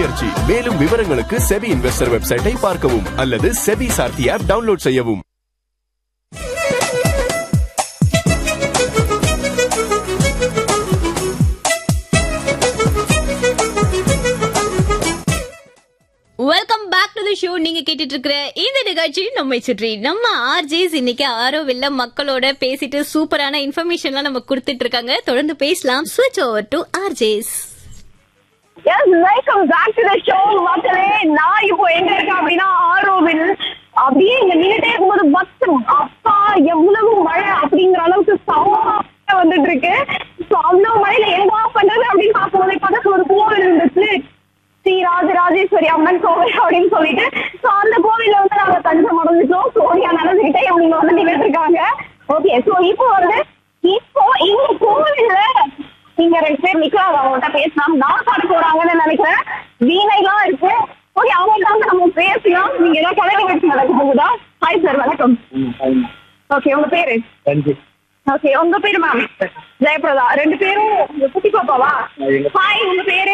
முயற்சி மேலும் விவரங்களுக்கு செபி இன்வெஸ்டர் வெப்சைட்டை பார்க்கவும் அல்லது செபி சார்த்தி ஆப் டவுன்லோட் செய்யவும் welcome back to the show நீங்க கேட்டுட்டு இருக்கிற இந்த நிகழ்ச்சி நம்மை சுற்றி நம்ம ஆர்ஜேஸ் இன்னைக்கு ஆரோவில்ல மக்களோட பேசிட்டு சூப்பரான இன்ஃபர்மேஷன்லாம் நம்ம கொடுத்துட்டு இருக்காங்க தொடர்ந்து பேசலாம் ஸ்விட்ச் over to RJs S welcome back to the show மக்களே நான் இப்போ எங்க இருக்கேன் அப்படின்னா ஆரோவில் அப்படியே இங்க நின்னுட்டே இருக்கும்போது பஸ் அப்பா எவ்வளவு மழை அப்படிங்கிற அளவுக்கு சமமா வந்துட்டு இருக்கு சோ அவ்வளவு மழையில என்ன பண்றது அப்படின்னு பார்க்கும்போது பக்கத்துல ஒரு கோவில் இருந்துச்சு ஸ்ரீ ராஜராஜேஸ்வரி அம்மன் கோவில் அப்படின்னு சொல்லிட்டு சோ அந்த கோவில்ல வந்து நாங்க தஞ்சம் அடைஞ்சிட்டோம் சோனியா நடந்துகிட்டே இவங்க வந்து நின்றுட்டு இருக்காங்க ஓகே சோ இப்போ வந்து இப்போ இந்த கோவில்ல நீங்க ரெண்டு பேர் நிக்கிறாங்க அவங்கள்ட்ட பேசலாம் நான் பாட போறாங்கன்னு நினைக்கிறேன் வீணைலாம் இருக்கு ஓகே அவங்கள்ட்ட நம்ம பேசலாம் நீங்க ஏதாவது கலை நிகழ்ச்சி நடக்க போகுதா ஹாய் சார் வணக்கம் ஓகே உங்க பேரு ரஞ்சித் ஓகே உங்க பேரு மேம் ஜெயபிரதா ரெண்டு பேரும் உங்க குட்டி பாப்பாவா ஹாய் உங்க பேரு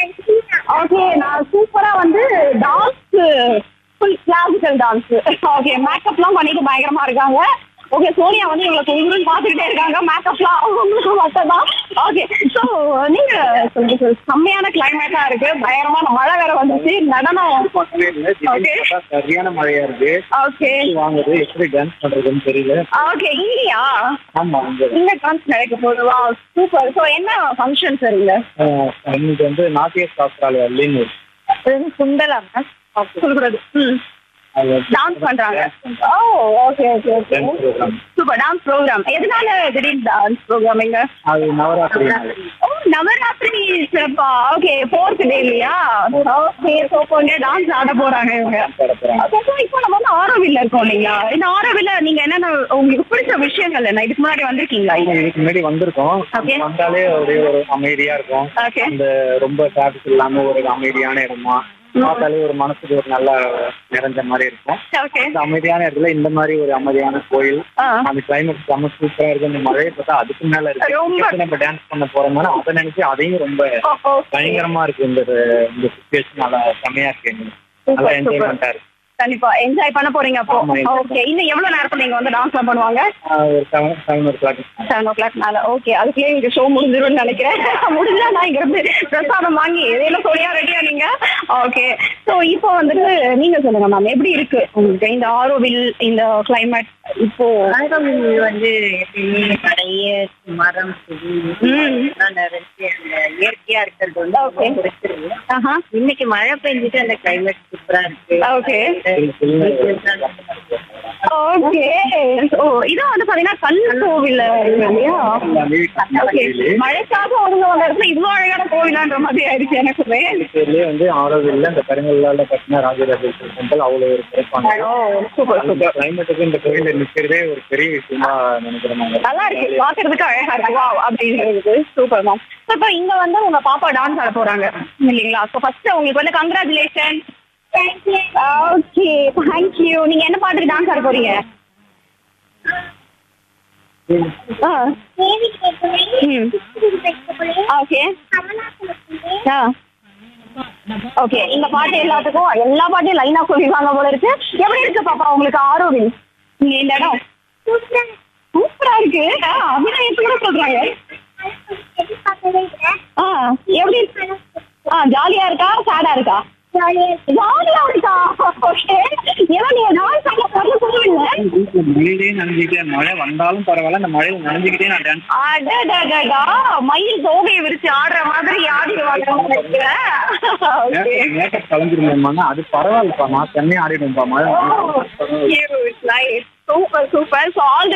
ஓகே நான் சூப்பரா வந்து dance full classical dance okay மேக்கப்லாம் பண்ணிட்டு பயங்கரமா இருக்காங்க ஓகே சோனியா வந்து இவங்களை கொஞ்சம் பார்த்துக்கிட்டே இருக்காங்க மேக்கப்லாம் அவங்களுக்கு மட்டும் தான் ஓகே ஸோ நீங்க சொல்லுங்க sir. செம்மையான கிளைமேட்டா இருக்கு பயங்கரமான மழை வேற வந்துச்சு நடனம் ஓகே சரியான மழையா இருக்கு ஓகே வாங்குது எப்படி டான்ஸ் பண்றதுன்னு தெரியல ஓகே இங்கயா ஆமா இங்க இந்த டான்ஸ் நடக்க போகுது வா சூப்பர் ஸோ என்ன ஃபங்க்ஷன் சார் இல்ல ஆஹ், இன்னைக்கு வந்து நாட்டிய சாஸ்திராலய அப்படின்னு சுண்டலா சொல்லக்கூடாது ம் அது டான்ஸ் பண்றாங்க oh okay okay okay dance program super dance program எதனால திடீர்னு டான்ஸ் ப்ரோக்ராம் இங்க அது நவராத்திரி நாள். ஓ நவராத்திரி சிறப்பா ஓகே ஃபோர்த் டே இல்லையா ஓகே ஸோ கொஞ்சம் டான்ஸ் ஆட போறாங்க இவங்க பாட போறாங்க. Okay, so இப்போ நம்ம வந்து ஆரோவில்ல இருக்கோம் இல்லைங்களா இந்த ஆரோவில்ல நீங்க என்னென்ன உங்களுக்கு பிடிச்ச விஷயங்கள் என்ன இதுக்கு முன்னாடி வந்திருக்கீங்களா இங்க இதுக்கு முன்னாடி வந்திருக்கோம் Okay. வந்தாலே ஒரே ஒரு அமைதியா இருக்கும் Okay. அந்த ரொம்ப டிராபிக் இல்லாம ஒரு அமைதியான இடமா பார்த்தாலே ஒரு மனசுக்கு ஒரு நல்ல நிறைஞ்ச மாதிரி இருக்கும் ஓகே இந்த அமைதியான இடத்துல இந்த மாதிரி ஒரு அமைதியான கோயில் ஆ. அந்த கிளைமேட் செம்ம சூப்பரா இருக்கு இந்த மழையை பார்த்தா அதுக்கு மேல இருக்கு ரொம்ப. இப்ப நம்ம டான்ஸ் பண்ண போறோம்னா அதை நினைச்சு அதையும் ரொம்ப ஓ, okay. பயங்கரமா இருக்கு இந்த இந்த சுச்சுவேஷன் நல்லா செம்மையா இருக்கு எங்களுக்கு. நல்லா Super, super. என்ஜாய்மெண்டா இருக்கு கண்டிப்பா என்ஜாய் பண்ண போறீங்க அப்போ ஆமா, enjoy ஓகே இன்னும் எவ்வளவு நேரத்துல நீங்க வந்து டான்ஸ் பண்ணுவாங்க ஆஹ் ஒரு செவன் செவன் ஒரு கிளாக் செவன் ஓ கிளாக் மேல ஓகே அதுக்குள்ளே இங்க ஷோ முடிஞ்சிரும்னு நினைக்கிறேன் முடிஞ்சா நான் இங்க இருந்து பிரசாதம் வாங்கி எதையில சொல்லியா ரெடியா நீங்க ஓகே சோ இப்போ வந்துட்டு நீங்க சொல்லுங்க மேம் எப்படி இருக்கு உங்களுக்கு இந்த ஆரோவில் இந்த கிளைமேட் இப்போ ஆரோவில் வந்து எப்பயுமே நிறைய மரம் செடி ம். எல்லாம் நிறைஞ்சு அந்த இயற்கையா இருக்கிறது வந்து ரொம்ப Okay. பிடிச்சிருக்கு ஆஹா இன்னைக்கு மழை பெஞ்சிட்டு அந்த கிளைமேட் சூப்பரா இருக்கு ஓகே ஓகே ஓ இதான் வந்து பாத்தீங்கன்னா கல் கோவில் இல்லையா ஓகே மழைக்காக ஒருங்க வந்த இடத்துல இவ்வளவு அழகான கோவிலான்ற மாதிரி ஆயிடுச்சு எனக்குமே பேர்லயே வந்து ஆரோவில்ல இந்த கருங்கல்லால கட்டின ராஜராஜேஸ்வரர் டெம்பிள் அவ்வளவு ஒரு சிறப்பான ஓ சூப்பர் சூப்பர் கிளைமேட்டுக்கு இந்த கோயில நிக்கிறதே ஒரு பெரிய விஷயமா நினைக்கிறேன் நாங்க நல்லா இருக்கு பாக்குறதுக்கு அழகா இருக்கு வா அப்படிங்கிறது சூப்பர் மேம் இப்போ இங்க வந்து உங்க பாப்பா டான்ஸ் ஆட போறாங்க இல்லைங்களா ஸோ ஃபர்ஸ்ட் உங்களுக்கு வந்து கங்க்ராச்சுலேஷன் ஓகே தேங்க்யூ நீங்க என்ன பாட்டுக்கு டான்ஸ் ஆட போறீங்க ஆ ம் ஓகே ஆ ஓகே இந்த பாட்டு எல்லாத்துக்கும் எல்லா பாட்டையும் லைனா சொல்லிடுவாங்க போல இருக்கு எப்படி இருக்கு பாப்பா உங்களுக்கு ஆரோவில் நீங்க இந்த இடம் சூப்பரா இருக்கு ஆ, அபிநயத்து கூட சொல்றாங்க ஆ எப்படி ஆ ஜாலியா இருக்கா சேடா இருக்கா ஜாலியா இருக்கா ஓகே ஏன்னா நீங்க டான்ஸ் ஆட போறது சொல்லுவீங்க மழையிலே நனைஞ்சுக்கிட்டே மழை வந்தாலும் பரவாயில்ல இந்த மழையில நனைஞ்சுக்கிட்டே நான் டான்ஸ் அடடடடா மயில் தோகையை விரிச்சு ஆடுற மாதிரி ஆடிடுவாங்க நினைக்கிறேன் ஓகே மேக்கப் கலந்துருந்தோம்னா அது பரவாயில்லப்பா நான் சென்னையை ஆடிடுவேன்ப்பா மழை சூப்பர் சூப்பர் ஸோ ஆல்